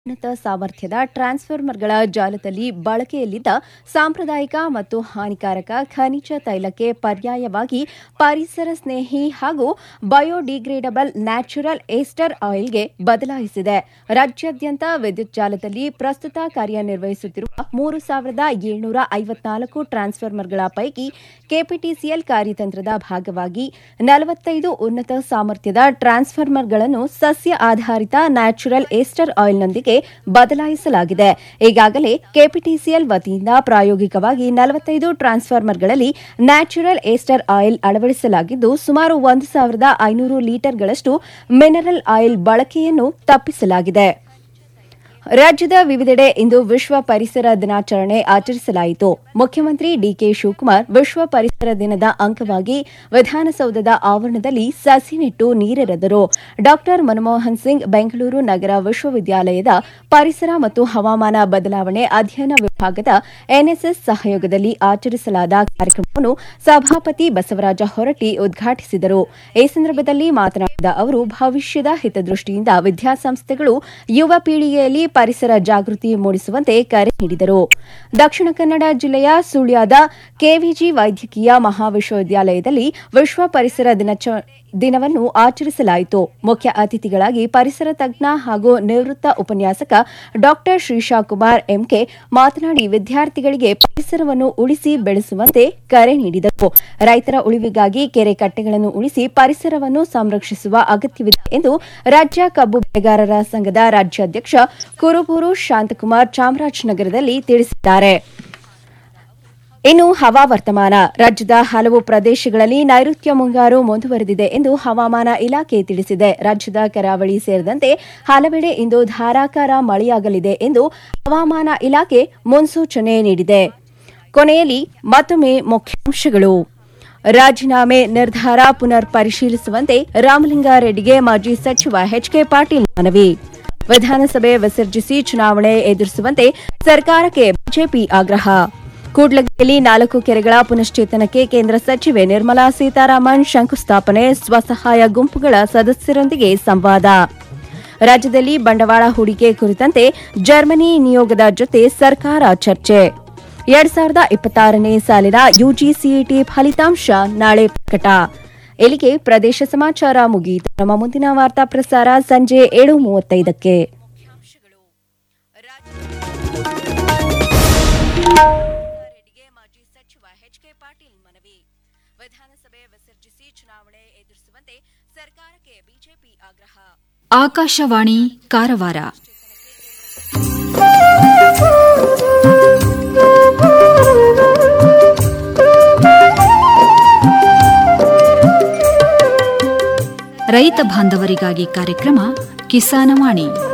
ಉನ್ನತ ಸಾಮರ್ಥ್ಯದ ಟ್ರಾನ್ಸ್ಫಾರ್ಮರ್ಗಳ ಜಾಲದಲ್ಲಿ ಬಳಕೆಯಲ್ಲಿದ್ದ ಸಾಂಪ್ರದಾಯಿಕ ಮತ್ತು ಹಾನಿಕಾರಕ ಖನಿಜ ತೈಲಕ್ಕೆ ಪರ್ಯಾಯವಾಗಿ ಪರಿಸರ ಸ್ನೇಹಿ ಹಾಗೂ ಬಯೋಡಿಗ್ರೇಡಬಲ್ ನ್ಯಾಚುರಲ್ ಏಸ್ಟರ್ ಆಯಿಲ್ಗೆ ಬದಲಾಯಿಸಿದೆ ರಾಜ್ಯಾದ್ಯಂತ ವಿದ್ಯುತ್ ಜಾಲದಲ್ಲಿ ಪ್ರಸ್ತುತ ಕಾರ್ಯನಿರ್ವಹಿಸುತ್ತಿರುವ ಮೂರು ಸಾವಿರದ ಏಳ್ನೂರ ಐವತ್ನಾಲ್ಕು ಟ್ರಾನ್ಸ್ಫಾರ್ಮರ್ಗಳ ಪೈಕಿ ಕೆಪಿಟಿಸಿಎಲ್ ಕಾರ್ಯತಂತ್ರದ ಭಾಗವಾಗಿ ನಲವತ್ತೈದು ಉನ್ನತ ಸಾಮರ್ಥ್ಯದ ಟ್ರಾನ್ಸ್ಫಾರ್ಮರ್ಗಳನ್ನು ಸಸ್ಯ ಆಧಾರಿತ ನ್ಯಾಚುರಲ್ ಏಸ್ಟರ್ ಆಯಿಲ್ನೊಂದಿಗೆ ಬದಲಾಯಿಸಲಾಗಿದೆ ಈಗಾಗಲೇ ಕೆಪಿಟಿಸಿಎಲ್ ವತಿಯಿಂದ ಪ್ರಾಯೋಗಿಕವಾಗಿ ನಲವತ್ತೈದು ಟ್ರಾನ್ಸ್ಫಾರ್ಮರ್ಗಳಲ್ಲಿ ನ್ಯಾಚುರಲ್ ಏಸ್ಟರ್ ಆಯಿಲ್ ಅಳವಡಿಸಲಾಗಿದ್ದು ಸುಮಾರು ಒಂದು ಸಾವಿರದ ಐನೂರು ಲೀಟರ್ಗಳಷ್ಟು ಮಿನರಲ್ ಆಯಿಲ್ ಬಳಕೆಯನ್ನು ತಪ್ಪಿಸಲಾಗಿದೆ ರಾಜ್ಯದ ವಿವಿಧೆಡೆ ಇಂದು ವಿಶ್ವ ಪರಿಸರ ದಿನಾಚರಣೆ ಆಚರಿಸಲಾಯಿತು ಮುಖ್ಯಮಂತ್ರಿ ಡಿಕೆ ಶಿವಕುಮಾರ್ ವಿಶ್ವ ಪರಿಸರ ದಿನದ ಅಂಗವಾಗಿ ವಿಧಾನಸೌಧದ ಆವರಣದಲ್ಲಿ ಸಸಿ ನೆಟ್ಟು ನೀರೆರೆದರು ಡಾ ಮನಮೋಹನ್ ಸಿಂಗ್ ಬೆಂಗಳೂರು ನಗರ ವಿಶ್ವವಿದ್ಯಾಲಯದ ಪರಿಸರ ಮತ್ತು ಹವಾಮಾನ ಬದಲಾವಣೆ ಅಧ್ಯಯನ ವಿಭಾಗದ ಎನ್ಎಸ್ಎಸ್ ಸಹಯೋಗದಲ್ಲಿ ಆಚರಿಸಲಾದ ಕಾರ್ಯಕ್ರಮವನ್ನು ಸಭಾಪತಿ ಬಸವರಾಜ ಹೊರಟ್ಟಿ ಉದ್ಘಾಟಿಸಿದರು ಈ ಸಂದರ್ಭದಲ್ಲಿ ಮಾತನಾಡಿದ ಅವರು ಭವಿಷ್ಯದ ಹಿತದೃಷ್ಟಿಯಿಂದ ವಿದ್ಯಾಸಂಸ್ಥೆಗಳು ಯುವ ಪೀಳಿಗೆಯಲ್ಲಿ ಪರಿಸರ ಜಾಗೃತಿ ಮೂಡಿಸುವಂತೆ ಕರೆ ನೀಡಿದರು ದಕ್ಷಿಣ ಕನ್ನಡ ಜಿಲ್ಲೆಯ ಸುಳ್ಯದ ಕೆವಿಜಿ ವೈದ್ಯಕೀಯ ಮಹಾವಿಶ್ವವಿದ್ಯಾಲಯದಲ್ಲಿ ವಿಶ್ವ ಪರಿಸರ ದಿನಾಚ- ದಿನವನ್ನು ಆಚರಿಸಲಾಯಿತು ಮುಖ್ಯ ಅತಿಥಿಗಳಾಗಿ ಪರಿಸರ ತಜ್ಞ ಹಾಗೂ ನಿವೃತ್ತ ಉಪನ್ಯಾಸಕ ಡಾ ಶ್ರೀಶಾ ಕುಮಾರ್ ಎಂಕೆ ಮಾತನಾಡಿ ವಿದ್ಯಾರ್ಥಿಗಳಿಗೆ ಪರಿಸರವನ್ನು ಉಳಿಸಿ ಬೆಳೆಸುವಂತೆ ಕರೆ ನೀಡಿದರು ರೈತರ ಉಳಿವಿಗಾಗಿ ಕೆರೆ ಕಟ್ಟೆಗಳನ್ನು ಉಳಿಸಿ ಪರಿಸರವನ್ನು ಸಂರಕ್ಷಿಸುವ ಅಗತ್ಯವಿದೆ ಎಂದು ರಾಜ್ಯ ಕಬ್ಬು ಬೆಳೆಗಾರರ ಸಂಘದ ರಾಜ್ಯಾಧ್ಯಕ್ಷ ಕುರುಬೂರು ಶಾಂತಕುಮಾರ್ ಚಾಮರಾಜನಗರದಲ್ಲಿ ತಿಳಿಸಿದ್ದಾರೆ ಇನ್ನು ಹವಾ ವರ್ತಮಾನ ರಾಜ್ಯದ ಹಲವು ಪ್ರದೇಶಗಳಲ್ಲಿ ನೈಋತ್ಯ ಮುಂಗಾರು ಮುಂದುವರೆದಿದೆ ಎಂದು ಹವಾಮಾನ ಇಲಾಖೆ ತಿಳಿಸಿದೆ ರಾಜ್ಯದ ಕರಾವಳಿ ಸೇರಿದಂತೆ ಹಲವೆಡೆ ಇಂದು ಧಾರಾಕಾರ ಮಳೆಯಾಗಲಿದೆ ಎಂದು ಹವಾಮಾನ ಇಲಾಖೆ ಮುನ್ಸೂಚನೆ ನೀಡಿದೆ ಕೊನೆಯಲ್ಲಿ ಮತ್ತೊಮ್ಮೆ ಮುಖ್ಯಾಂಶಗಳು ರಾಜೀನಾಮೆ ನಿರ್ಧಾರ ಪುನರ್ ಪರಿಶೀಲಿಸುವಂತೆ ರಾಮಲಿಂಗಾರೆಡ್ಡಿಗೆ ಮಾಜಿ ಸಚಿವ ಎಚ್ಕೆ ಪಾಟೀಲ್ ಮನವಿ ವಿಧಾನಸಭೆ ವಿಸರ್ಜಿಸಿ ಚುನಾವಣೆ ಎದುರಿಸುವಂತೆ ಸರ್ಕಾರಕ್ಕೆ ಬಿಜೆಪಿ ಆಗ್ರಹ ಕೂಡ್ಲಗಿಯಲ್ಲಿ ನಾಲ್ಕು ಕೆರೆಗಳ ಪುನಶ್ಚೇತನಕ್ಕೆ ಕೇಂದ್ರ ಸಚಿವೆ ನಿರ್ಮಲಾ ಸೀತಾರಾಮನ್ ಶಂಕುಸ್ಥಾಪನೆ ಸ್ವಸಹಾಯ ಗುಂಪುಗಳ ಸದಸ್ಯರೊಂದಿಗೆ ಸಂವಾದ ರಾಜ್ಯದಲ್ಲಿ ಬಂಡವಾಳ ಹೂಡಿಕೆ ಕುರಿತಂತೆ ಜರ್ಮನಿ ನಿಯೋಗದ ಜೊತೆ ಸರ್ಕಾರ ಚರ್ಚೆ ಎರಡ್ ಸಾವಿರದ ಇಪ್ಪತ್ತಾರನೇ ಸಾಲಿನ ಯುಜಿಸಿಇಟಿ ಫಲಿತಾಂಶ ನಾಳೆ ಪ್ರಕಟ ಇಲ್ಲಿಗೆ ಪ್ರದೇಶ ಸಮಾಚಾರ ಮುಗಿಯಿತು ನಮ್ಮ ಮುಂದಿನ ವಾರ್ತಾ ಪ್ರಸಾರ ಸಂಜೆ ಏಳು ಮೂವತ್ತೈದಕ್ಕೆ ರೆಡ್ಡಿಗೆ ಮಾಜಿ ಸಚಿವ ಎಚ್ಕೆ ಪಾಟೀಲ್ ಮನವಿ ವಿಧಾನಸಭೆ ವಿಸರ್ಜಿಸಿ ಚುನಾವಣೆ ಎದುರಿಸುವಂತೆ ಸರ್ಕಾರಕ್ಕೆ ಬಿಜೆಪಿ ಆಗ್ರಹ ಆಕಾಶವಾಣಿ ಕಾರವಾರ ರೈತ ಬಾಂಧವರಿಗಾಗಿ ಕಾರ್ಯಕ್ರಮ ಕಿಸಾನವಾಣಿ